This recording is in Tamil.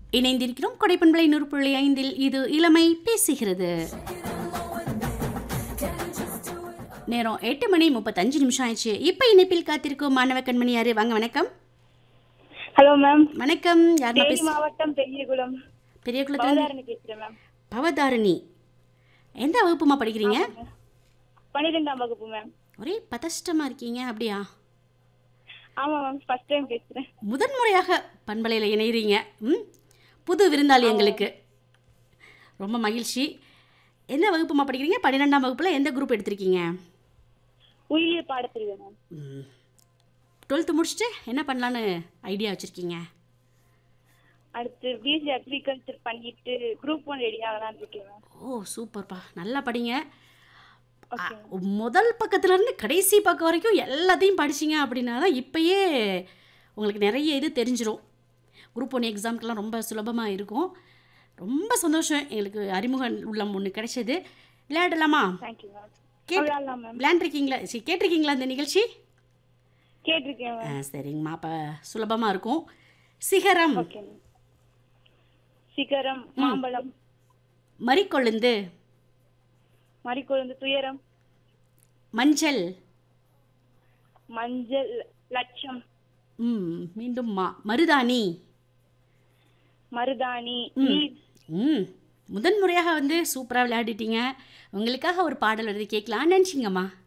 இணைந்திருக்கிறோம் கொடைப்பண்பலை நூறு புள்ளி ஐந்தில் இது இளமை பேசுகிறது நேரம் எட்டு மணி முப்பத்தஞ்சு நிமிஷம் ஆயிடுச்சு இப்போ இணைப்பில் காத்திருக்கும் மாணவ கண்மணி யாரு வாங்க வணக்கம் ஹலோ மேம் வணக்கம் யார் தேனி பேச மாவட்டம் பெரியகுளம் பெரிய குளத்துல பவதாரணி பேசுறேன் மேம் பவதாரணி எந்த வகுப்புமா படிக்கிறீங்க பன்னிரெண்டாம் வகுப்பு மேம் ஒரே பதஷ்டமா இருக்கீங்க அப்படியா ஆமா மேம் ஃபர்ஸ்ட் டைம் பேசுறேன் முதன்முறையாக பண்பலையில் இணைகிறீங்க ம் புது விருந்தாளி எங்களுக்கு ரொம்ப மகிழ்ச்சி எந்த வகுப்புமா படிக்கிறீங்க பன்னிரெண்டாம் வகுப்பில் எந்த குரூப் எடுத்திருக்கீங்க உயிரியல் பாடப்பிரிவு மேம் டுவெல்த்து முடிச்சுட்டு என்ன பண்ணலான்னு ஐடியா வச்சுருக்கீங்க அடுத்து பிஎஸ்சி அக்ரிகல்ச்சர் பண்ணிட்டு குரூப் ஒன் ரெடி ஆகலாம்னு இருக்கேன் மேம் ஓ சூப்பர்ப்பா நல்லா படிங்க ஓகே அ, முதல் பக்கத்துலேருந்து கடைசி பக்கம் வரைக்கும் எல்லாத்தையும் படிச்சிங்க அப்படின்னா தான் இப்போயே உங்களுக்கு நிறைய இது தெரிஞ்சிரும் குரூப் ஒன் எக்ஸாம்க்கெல்லாம் ரொம்ப சுலபமாக இருக்கும் ரொம்ப சந்தோஷம் எங்களுக்கு அறிமுக உள்ளம் ஒன்று கிடைச்சது விளையாடலாமா தேங்க்யூ மேம் கேட் விளையாடலாம் மேம் விளையாண்டுருக்கீங்களா சரி கேட்டிருக்கீங்களா இந்த நிகழ்ச்சி கேட்டிருக்கேன் ஆ, மேம் சரிங்கம்மா அப்போ சுலபமாக இருக்கும் சிகரம் ஓகே மேம் சிகரம் மாம்பழம் மறிக்கொழுந்து மறிக்கொழுந்து துயரம் மஞ்சள் மஞ்சள் லட்சம் ம் மீண்டும் மா மருதாணி மருதாணி ம். நீர் ம் முதன்முறையாக வந்து சூப்பராக விளையாடிட்டீங்க உங்களுக்காக ஒரு பாடல் வருது கேட்கலாம் நினச்சிங்கம்மா